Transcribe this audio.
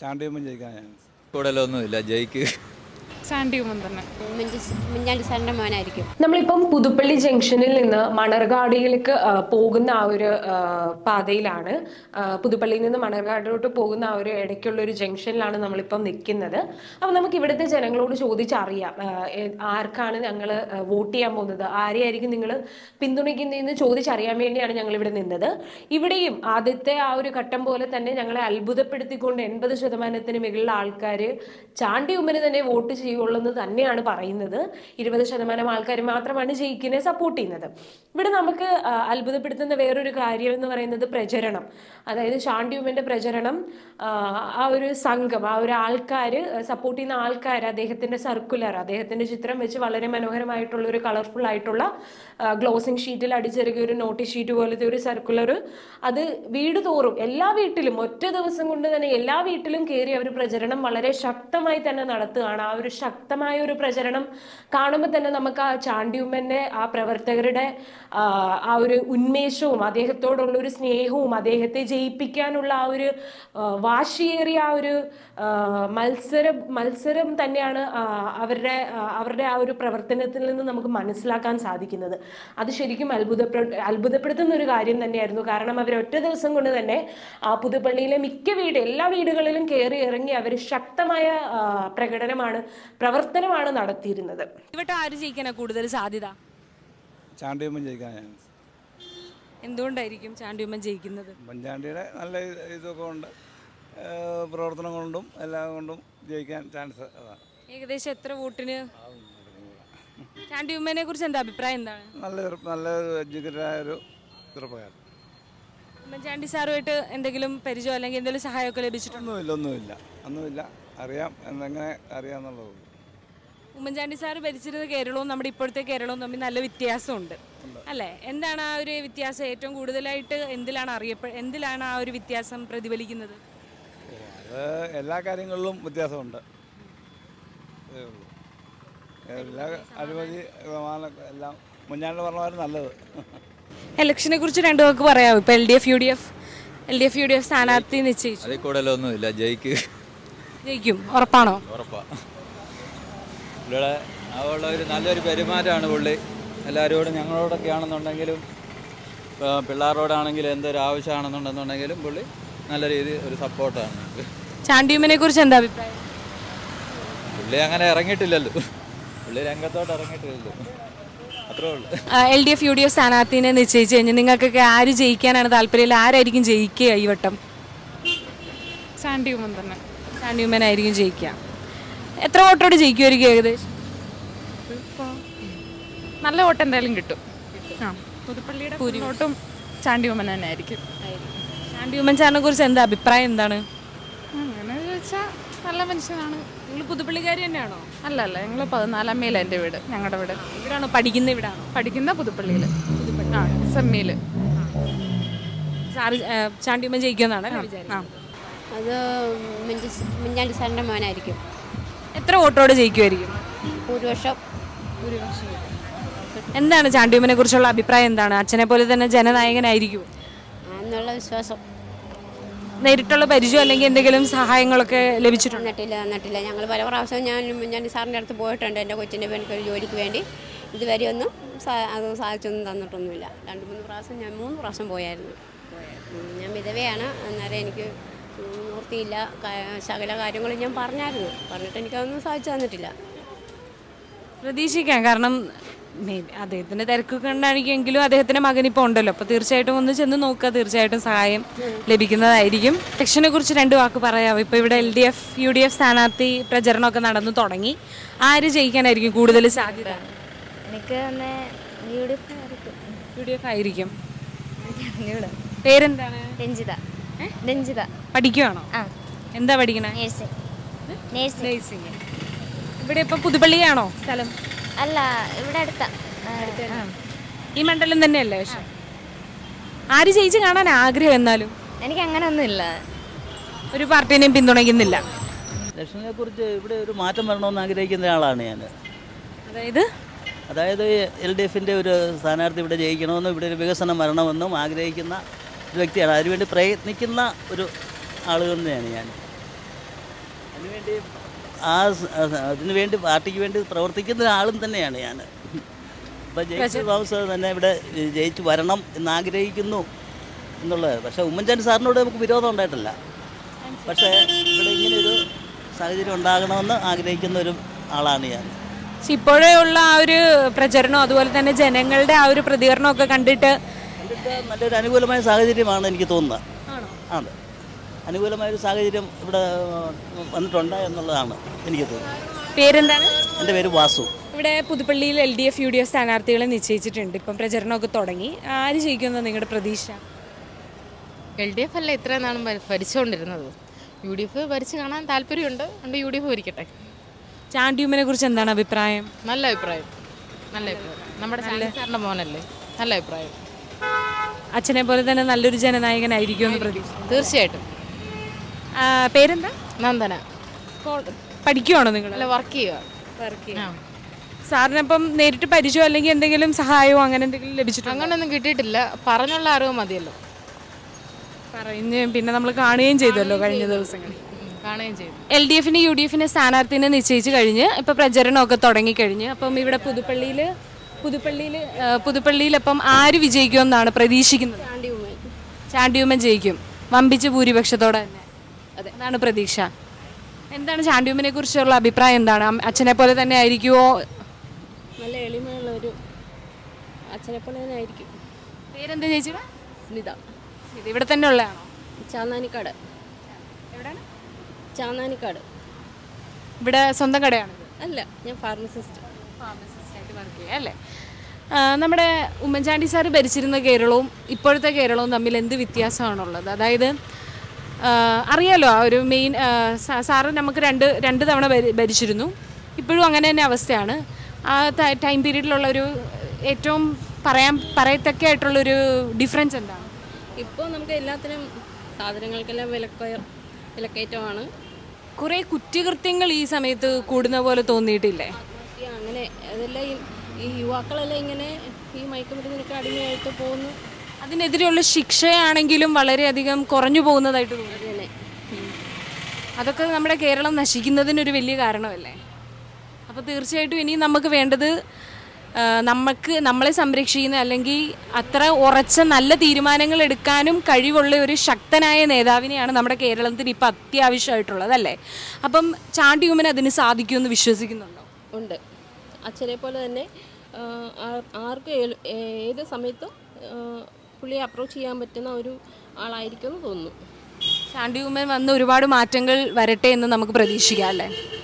ചാണ്ടിയമ്മൻ ജയിക്കാൻ ചാൻസ് കൂടുതലൊന്നുമില്ല ജയിക്ക് സാൻഡി ഉമ്മൻ തന്നെ മിഞ്ഞാണ്ടി സാറിൻ്റെ മോനായിരിക്കും നമ്മളിപ്പം പുതുപ്പള്ളി ജംഗ്ഷനിൽ നിന്ന് മണർകാടിയിലേക്ക് ആ, പോകുന്ന ആ ഒരു ആ, പാതയിലാണ് ആ, പുതുപ്പള്ളിയിൽ നിന്ന് മണർകാടിലോട്ട് പോകുന്ന ആ ഒരു ഇടയ്ക്കുള്ള ഒരു ജംഗ്ഷനിലാണ് നമ്മളിപ്പം നിൽക്കുന്നത് അപ്പം നമുക്ക് ഇവിടുത്തെ ജനങ്ങളോട് ചോദിച്ചറിയാം ആ, ഏ- ആർക്കാണ് ഞങ്ങൾ വോട്ട് ചെയ്യാൻ പോകുന്നത് ആരെയായിരിക്കും നിങ്ങൾ പിന്തുണയ്ക്കുന്നതെന്ന് ചോദിച്ചറിയാൻ വേണ്ടിയാണ് ഞങ്ങൾ ഇവിടെ നിന്നത് ഇവിടെയും ആദ്യത്തെ ആ ഒരു ഘട്ടം പോലെ തന്നെ ഞങ്ങളെ അത്ഭുതപ്പെടുത്തിക്കൊണ്ട് എൺപത് ശതമാനത്തിന് മുകളിലുള്ള ആൾക്കാർ ചാണ്ടി ഉമ്മന് തന്നെ വോട്ട് ചെയ്യുള്ളൂ എന്ന് തന്നെയാണ് പറയുന്നത് ഇരുപത് ശതമാനം ആൾക്കാർ മാത്രമാണ് ജയിക്കിനെ സപ്പോർട്ട് ചെയ്യുന്നത് ഇവിടെ നമുക്ക് ആ, അത്ഭുതപ്പെടുത്തുന്ന വേറൊരു കാര്യം എന്ന് പറയുന്നത് പ്രചരണം അതായത് ചാണ്ടി ഉമ്മന്റെ പ്രചരണം ആ, ആ ഒരു സംഘം ആ ഒരു ആൾക്കാർ സപ്പോർട്ട് ചെയ്യുന്ന ആൾക്കാർ അദ്ദേഹത്തിന്റെ സർക്കുലർ അദ്ദേഹത്തിന്റെ ചിത്രം വെച്ച് വളരെ മനോഹരമായിട്ടുള്ള ഒരു കളർഫുൾ ആയിട്ടുള്ള ഗ്ലോസിംഗ് ഷീറ്റിൽ അടിച്ചിറക്കിയ ഒരു നോട്ടീസ് ഷീറ്റ് പോലത്തെ ഒരു സർക്കുലർ അത് വീട് തോറും എല്ലാ വീട്ടിലും ഒറ്റ ദിവസം കൊണ്ട് തന്നെ എല്ലാ വീട്ടിലും കയറി അവർ പ്രചരണം വളരെ ശക്തമായി തന്നെ നടത്തുകയാണ് ആ ഒരു ശക്തമായ ഒരു പ്രചരണം കാണുമ്പോൾ തന്നെ നമുക്ക് ആ ചാണ്ടിയുമ്മന്റെ ആ പ്രവർത്തകരുടെ ആ, ആ ഒരു ഉന്മേഷവും അദ്ദേഹത്തോടുള്ള ഒരു സ്നേഹവും അദ്ദേഹത്തെ ജയിപ്പിക്കാനുള്ള ആ ഒരു ആ, വാശിയേറിയ ആ ഒരു ആ, മത്സരം മത്സരം തന്നെയാണ് ആ, അവരുടെ ആ, അവരുടെ ആ ഒരു പ്രവർത്തനത്തിൽ നിന്ന് നമുക്ക് മനസ്സിലാക്കാൻ സാധിക്കുന്നത് അത് ശരിക്കും അത്ഭുതപ്പെ അത്ഭുതപ്പെടുത്തുന്ന ഒരു കാര്യം തന്നെയായിരുന്നു കാരണം അവർ ഒറ്റ ദിവസം കൊണ്ട് തന്നെ ആ പുതുപ്പള്ളിയിലെ മിക്ക വീട് എല്ലാ വീടുകളിലും കയറി ഇറങ്ങി അവർ ശക്തമായ ആ, പ്രകടനമാണ് പ്രവർത്തനമാണ് നടത്തിയിരുന്നത് ഇവിടെ ആര് ജയിക്കാനാ കൂടുതൽ സാധ്യത ചാണ്ടിയമ്മൻ ജയിക്കാൻ ചാൻസ് എന്തുകൊണ്ടായിരിക്കും ചാണ്ടിയമ്മൻ ജയിക്കുന്നത് ഉമ്മൻചാണ്ടിയുടെ നല്ല ഇത് ഇതൊക്കെ കൊണ്ട് ഏഹ് പ്രവർത്തനം കൊണ്ടും എല്ലാം കൊണ്ടും ജയിക്കാൻ ചാൻസ് അതാണ് ഏകദേശം എത്ര വോട്ടിന് ചാണ്ടിയമ്മനെ കുറിച്ച് എന്താ അഭിപ്രായം എന്താണ് നല്ല ചെറു- നല്ല എഡ്യൂക്കേറ്റഡായ ഒരു ചെറുപ്പക്കാരൻ ഉമ്മൻചാണ്ടി സാറുമായിട്ട് എന്തെങ്കിലും പരിചയം അല്ലെങ്കിൽ എന്തെങ്കിലും സഹായമൊക്കെ ലഭിച്ചിട്ടുണ്ടോ ഒന്നുമില്ല ഒന്നുമില്ല ഒന്നുമില്ല അറിയാം എന്നെങ്ങനെ അറിയാമെന്നുള്ളൂ ഉമ്മൻചാണ്ടി സാറ് ഭരിച്ചിരുന്ന കേരളവും നമ്മുടെ ഇപ്പോഴത്തെ കേരളവും തമ്മിൽ നല്ല വ്യത്യാസമുണ്ട് അല്ലേ എന്താണ് ആ ഒരു വ്യത്യാസം ഏറ്റവും കൂടുതലായിട്ട് എന്തിലാണ് അറിയപ്പെ എന്തിലാണ് ആ ഒരു വ്യത്യാസം പ്രതിഫലിക്കുന്നത് അത് എല്ലാ കാര്യങ്ങളിലും വ്യത്യാസമുണ്ട് അതേ ഉള്ളൂ. എല്ലാ അഴിമതി സമാനം എല്ലാം മുന്നാണ്ട് പറഞ്ഞമാരും നല്ലത് ഇലക്ഷനെ കുറിച്ച് രണ്ടു വാക്ക് പറയാമോ ഇപ്പൊ L D F U D F L D F U D F സ്ഥാനാർത്ഥി നിശ്ചയിച്ചു അതിൽ കൂടുതലൊന്നുമില്ല ജയിക്ക് ജയിക്കും ഉറപ്പാണോ ഉറപ്പാ പുള്ളിയുടെ അതുള്ള ഒരു നല്ലൊരു പെരുമാറ്റമാണ് പുള്ളി എല്ലാവരോടും ഞങ്ങളോടൊക്കെ ആണെന്നുണ്ടെങ്കിലും ആ, പിള്ളേരോടാണെങ്കിലും എന്തൊരു ആവശ്യമാണെന്നുണ്ടെന്നുണ്ടെങ്കിലും പുള്ളി നല്ല രീതിയിൽ ഒരു സപ്പോർട്ടാണ് ഞങ്ങൾക്ക് ചാണ്ടിയമ്മനെ കുറിച്ച് എന്താ അഭിപ്രായം പുള്ളി അങ്ങനെ ഇറങ്ങിയിട്ടില്ലല്ലോ പുള്ളി രംഗത്തോട്ട് ഇറങ്ങിയിട്ടില്ലല്ലോ അത്രേ ഉള്ളൂ L D F U D F സ്ഥാനാർത്ഥിനെ നിശ്ചയിച്ചു കഴിഞ്ഞാൽ നിങ്ങൾക്കൊക്കെ ആര് ജയിക്കാനാണ് താല്പര്യം ആരായിരിക്കും ജയിക്കുക ഈ വട്ടം സാൻഡി ഉമ്മൻ തന്നെ ചാണ്ടിയമ്മനായിരിക്കും ജയിക്കുക എത്ര വോട്ടോട് ജയിക്കുമായിരിക്കും ഏകദേശം ഇപ്പോൾ നല്ല വോട്ട് എന്തായാലും കിട്ടും ആ പുതുപ്പള്ളിയുടെ വോട്ടും ചാണ്ടി ഉമ്മൻ തന്നെ ആയിരിക്കും ചാണ്ടിയമ്മൻ സാറിനെ കുറിച്ച് എന്താ അഭിപ്രായം എന്താണ് അങ്ങനെ ചോദിച്ചാൽ നല്ല മനുഷ്യനാണ് നിങ്ങൾ പുതുപ്പള്ളിക്കാരി തന്നെയാണോ അല്ല അല്ല ഞങ്ങൾ പതിനാലാം മേല എൻ്റെ വീട് ഞങ്ങളുടെ വീട് ഇവിടാണോ പഠിക്കുന്ന ഇവിടാണോ പഠിക്കുന്ന പുതുപ്പള്ളിയിൽ ആ സെമ്മിയിൽ സാറ് ചാണ്ടിയമ്മൻ ജയിക്കുമെന്നാണ് ആ വിചാരിക്കുന്നത് അത് മിഞ്ഞി മിഞ്ഞാണ്ടി സാറിൻ്റെ മോനായിരിക്കും എത്ര വോട്ടോട് ജയിക്കുമായിരിക്കും ഭൂരിപക്ഷം എന്താണ് ചാണ്ടിയമ്മനെ കുറിച്ചുള്ള അഭിപ്രായം എന്താണ് അച്ഛനെ പോലെ തന്നെ ജനനായകനായിരിക്കും എന്നുള്ള വിശ്വാസം നേരിട്ടുള്ള പരിചയം അല്ലെങ്കിൽ എന്തെങ്കിലും സഹായങ്ങളൊക്കെ ലഭിച്ചിട്ടുണ്ട് തന്നിട്ടില്ല തന്നിട്ടില്ല ഞങ്ങൾ പല പ്രാവശ്യം ഞാൻ മിഞ്ഞാണ്ടി സാറിൻ്റെ അടുത്ത് പോയിട്ടുണ്ട് എൻ്റെ കൊച്ചിൻ്റെ പേർക്ക് ഒരു ജോലിക്ക് വേണ്ടി ഇതുവരെ ഒന്നും സാ- അത് സാധിച്ചൊന്നും തന്നിട്ടൊന്നുമില്ല രണ്ട് മൂന്ന് പ്രാവശ്യം ഞാൻ മൂന്ന് പ്രാവശ്യം പോയായിരുന്നു ഉം, ഞാൻ വിധവയാണ് അന്നേരം എനിക്ക് ഉം, നിവൃത്തിയില്ല ക- സകല കാര്യങ്ങളും ഞാൻ പറഞ്ഞായിരുന്നു പറഞ്ഞിട്ട് എനിക്കതൊന്നും സാധിച്ചു തന്നിട്ടില്ല പ്രതീക്ഷിക്കാം കാരണം maybe അദ്ദേഹത്തിന്റെ തിരക്കൊക്കെ ഉണ്ടായിരിക്കുമെങ്കിലും അദ്ദേഹത്തിന്റെ മകൻ ഇപ്പോൾ ഉണ്ടല്ലോ അപ്പോൾ തീർച്ചയായിട്ടും ഒന്ന് ചെന്ന് നോക്കുക തീർച്ചയായിട്ടും സഹായം ലഭിക്കുന്നതായിരിക്കും ഇലക്ഷനെ കുറിച്ച് രണ്ട് വാക്ക് പറയാമോ ഇപ്പോൾ ഇവിടെ L D F U D F സ്ഥാനാർത്ഥി പ്രചരണമൊക്കെ നടന്നു തുടങ്ങി ആര് ജയിക്കാനായിരിക്കും കൂടുതൽ സാധ്യത എനിക്ക് തന്നെ യു ഡി എഫ് ആയിരിക്കും യു ഡി എഫ് ആയിരിക്കും ഇവിടെ പേരെന്താണ് രഞ്ജിത രഞ്ജിത പഠിക്കുവാണോ ആ എന്താ പഠിക്കണേ നേഴ്സിംഗ് നേഴ്സിംഗ് നേഴ്സിംഗ് ഇവിടെ ഇപ്പം പുതുപ്പള്ളിയാണോ സ്ഥലം അല്ല ഇവിടെ അടുത്ത ആ. ഈ മണ്ഡലം തന്നെയല്ലേ പക്ഷെ ആര് ജയിച്ച് കാണാൻ ആഗ്രഹം എന്നാലും എനിക്ക് അങ്ങനെ ഒന്നുമില്ല ഒരു പാർട്ടീനെയും പിന്തുണയ്ക്കുന്നില്ല ഇലക്ഷനെ കുറിച്ച് ഇവിടെ ഒരു മാറ്റം വരണമെന്ന് ആഗ്രഹിക്കുന്ന ആളാണ് ഞാൻ അതായത് അതായത് എൽ ഡി എഫിൻ്റെ ഒരു സ്ഥാനാർത്ഥി ഇവിടെ ജയിക്കണമെന്നും ഇവിടെ ഒരു വികസനം വരണമെന്നും ആഗ്രഹിക്കുന്ന ഒരു വ്യക്തിയാണ് അതിനുവേണ്ടി പ്രയത്നിക്കുന്ന ഒരു ആൾ തന്നെയാണ് ഞാൻ അതിനുവേണ്ടി ആ സ- അതിനു വേണ്ടി പാർട്ടിക്ക് വേണ്ടി പ്രവർത്തിക്കുന്ന ആളും തന്നെയാണ് ഞാൻ ഇപ്പം ജയിച്ചു തോമസ് തന്നെ ഇവിടെ ജയിച്ചു വരണം എന്ന് ആഗ്രഹിക്കുന്നു എന്നുള്ളത് പക്ഷേ ഉമ്മൻചാണ്ടി സാറിനോട് നമുക്ക് വിരോധം ഉണ്ടായിട്ടില്ല പക്ഷേ ഇവിടെ ഇങ്ങനെയൊരു സാഹചര്യം ഉണ്ടാകണമെന്ന് ആഗ്രഹിക്കുന്ന ഒരു ആളാണ് ഞാൻ പക്ഷെ ഇപ്പോഴേ ഉള്ള ആ ഒരു പ്രചരണം അതുപോലെ തന്നെ ജനങ്ങളുടെ ആ ഒരു പ്രതികരണമൊക്കെ കണ്ടിട്ട് കണ്ടിട്ട് നല്ലൊരു അനുകൂലമായ സാഹചര്യമാണ് എനിക്ക് തോന്നുന്നത് അതെ അനുകൂലമായ ഒരു സാഹചര്യം ഇവിടെ വന്നിട്ടുണ്ട് എന്നുള്ളതാണ് എനിക്ക് തോന്നുന്നത് പേരെന്താണ് എൻ്റെ പേര് വാസു ഇവിടെ പുതുപ്പള്ളിയിൽ L D F U D F സ്ഥാനാർത്ഥികളെ നിശ്ചയിച്ചിട്ടുണ്ട് ഇപ്പം പ്രചരണമൊക്കെ തുടങ്ങി ആര് ജയിക്കുമെന്ന് നിങ്ങളുടെ പ്രതീക്ഷ എൽ ഡി എഫ് അല്ല ഇത്രയും നാളും ഭരി- ഭരിച്ചുകൊണ്ടിരുന്നത് യു ഡി എഫ് ഭരിച്ച് കാണാൻ താല്പര്യമുണ്ട് അതുകൊണ്ട് യു ഡി എഫ് ഭരിക്കട്ടെ ചാണ്ടിയുമ്മനെ കുറിച്ച് എന്താണ് അഭിപ്രായം നല്ല അഭിപ്രായം നല്ല അഭിപ്രായം നമ്മുടെ ചാണ്ടി സാറിൻ്റെ മോനല്ലേ നല്ല അഭിപ്രായം അച്ഛനെ പോലെ തന്നെ നല്ലൊരു ജനനായകനായിരിക്കും എന്ന് പ്രതീക്ഷ തീർച്ചയായിട്ടും ആ, പേരെന്താ നന്ദന കോ- പഠിക്കുവാണോ നിങ്ങൾ നല്ല വർക്ക് ചെയ്യുക വർക്ക് ആ സാറിനപ്പം നേരിട്ട് പരിചയം അല്ലെങ്കിൽ എന്തെങ്കിലും സഹായമോ അങ്ങനെ എന്തെങ്കിലും ലഭിച്ചിട്ടുണ്ടോ അങ്ങനെയൊന്നും കിട്ടിയിട്ടില്ല പറഞ്ഞുള്ള അറിവ് മതിയല്ലോ പറയുന്ന പിന്നെ നമ്മൾ കാണുകയും ചെയ്തല്ലോ കഴിഞ്ഞ ദിവസങ്ങളിൽ ഉം, കാണുകയും ചെയ്തു എൽ ഡി എഫിന് യു ഡി എഫിന് സ്ഥാനാർത്ഥിനെ നിശ്ചയിച്ച് കഴിഞ്ഞ് ഇപ്പം പ്രചരണമൊക്കെ തുടങ്ങിക്കഴിഞ്ഞ് അപ്പം ഇവിടെ പുതുപ്പള്ളിയിൽ പുതുപ്പള്ളിയിൽ പുതുപ്പള്ളിയിൽ അപ്പം ആര് വിജയിക്കുമെന്നാണ് പ്രതീക്ഷിക്കുന്നത് ചാണ്ടിയുമ്മൻ ജയിക്കും വമ്പിച്ച ഭൂരിപക്ഷത്തോടെ തന്നെ അതെ അതാണ് പ്രതീക്ഷ എന്താണ് ചാണ്ടിയുമ്മനെ കുറിച്ചുള്ള അഭിപ്രായം എന്താണ് അം- അച്ഛനെ പോലെ തന്നെ ആയിരിക്കുമോ നല്ല എളിമയുള്ള ഒരു അച്ഛനെ പോലെ തന്നെ ആയിരിക്കും പേരെന്താ ചേച്ചിയുടെ സ്മിത ഇത് ഇവിടെ തന്നെ ഉള്ളതാണോ ചാന്നാനിക്കാട് എവിടെയാണ് ചാന്നാനിക്കാട് ഇവിടെ സ്വന്തം കടയാണ് അല്ല ഞാൻ ഫാർമസിസ്റ്റ് ഫാർമസിസ്റ്റായിട്ട് വർക്ക് ചെയ്യുക അല്ലേ ആ, നമ്മുടെ ഉമ്മൻചാണ്ടി സാറ് ഭരിച്ചിരുന്ന കേരളവും ഇപ്പോഴത്തെ കേരളവും തമ്മിൽ എന്ത് വ്യത്യാസമാണുള്ളത് അതായത് ആ, അറിയാലോ ആ ഒരു മെയിൻ ആ, സാറ് നമുക്ക് രണ്ട് രണ്ട് തവണ ഭരി- ഭരിച്ചിരുന്നു ഇപ്പോഴും അങ്ങനെ തന്നെ അവസ്ഥയാണ് ആ ടൈം പീരീഡിലുള്ള ഒരു ഏറ്റവും പറയാൻ പറയത്തക്ക ആയിട്ടുള്ളൊരു ഡിഫറൻസ് എന്താണ് ഇപ്പോൾ നമുക്ക് എല്ലാത്തിനും സാധനങ്ങൾക്കെല്ലാം വിലക്കയ വിലക്കയറ്റമാണ് കുറേ കുറ്റകൃത്യങ്ങൾ ഈ സമയത്ത് കൂടുന്ന പോലെ തോന്നിയിട്ടില്ലേ ഈ അങ്ങനെ അതെല്ലാം ഈ ഈ യുവാക്കളെല്ലാം ഇങ്ങനെ ഈ മയക്കുമരുന്നിനൊക്കെ അടിമയായിട്ട് പോകുന്നു അതിനെതിരെയുള്ള ശിക്ഷയാണെങ്കിലും വളരെയധികം കുറഞ്ഞു പോകുന്നതായിട്ട് തോന്നുന്നു തന്നെ അതൊക്കെ നമ്മുടെ കേരളം നശിക്കുന്നതിനൊരു വലിയ കാരണമല്ലേ അപ്പോൾ തീർച്ചയായിട്ടും ഇനി നമുക്ക് വേണ്ടത് ആ, നമുക്ക് നമ്മളെ സംരക്ഷിക്കുന്ന അല്ലെങ്കിൽ അത്ര ഉറച്ച നല്ല തീരുമാനങ്ങൾ എടുക്കാനും കഴിവുള്ള ഒരു ശക്തനായ നേതാവിനെയാണ് നമ്മുടെ കേരളത്തിന് ഇപ്പം അത്യാവശ്യമായിട്ടുള്ളത് അല്ലേ അപ്പം ചാണ്ടിയുമ്മന് അതിന് സാധിക്കുമെന്ന് വിശ്വസിക്കുന്നുണ്ടോ ഉണ്ട് അച്ഛനെ പോലെ തന്നെ ആ, ആ- ആർക്കും ഏൽ- ഏത് സമയത്തും ആ, പുള്ളിയെ അപ്രോച്ച് ചെയ്യാൻ പറ്റുന്ന ഒരു ആളായിരിക്കും എന്ന് തോന്നുന്നു ചാണ്ടിയുമ്മൻ വന്ന് ഒരുപാട് മാറ്റങ്ങൾ വരട്ടെ എന്ന് നമുക്ക് പ്രതീക്ഷിക്കാം അല്ലേ